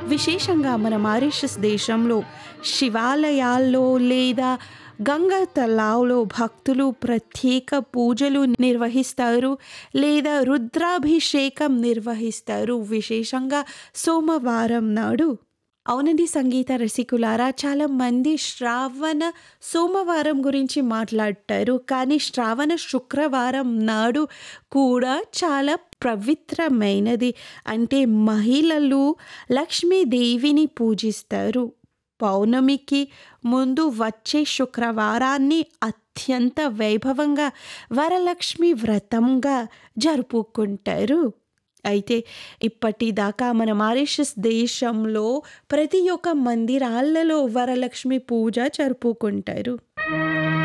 విశేషంగా మన మారిషస్ దేశంలో శివాలయాల్లో లేదా గంగా తలావులో భక్తులు ప్రత్యేక పూజలు నిర్వహిస్తారు లేదా రుద్రాభిషేకం నిర్వహిస్తారు విశేషంగా సోమవారం నాడు అవునండి సంగీత రసికులారా చాలా మంది శ్రావణ సోమవారం గురించి మాట్లాడతారు కానీ శ్రావణ శుక్రవారం నాడు కూడా చాలా పవిత్రమైనది అంటే మహిళలు లక్ష్మీదేవిని పూజిస్తారు పౌర్ణమికి ముందు వచ్చే శుక్రవారాన్ని అత్యంత వైభవంగా వరలక్ష్మి వ్రతంగా జరుపుకుంటారు అయితే ఇప్పటిదాకా మన మారిషస్ దేశంలో ప్రతి ఒక్క మందిరాలలో వరలక్ష్మి పూజ జరుపుకుంటారు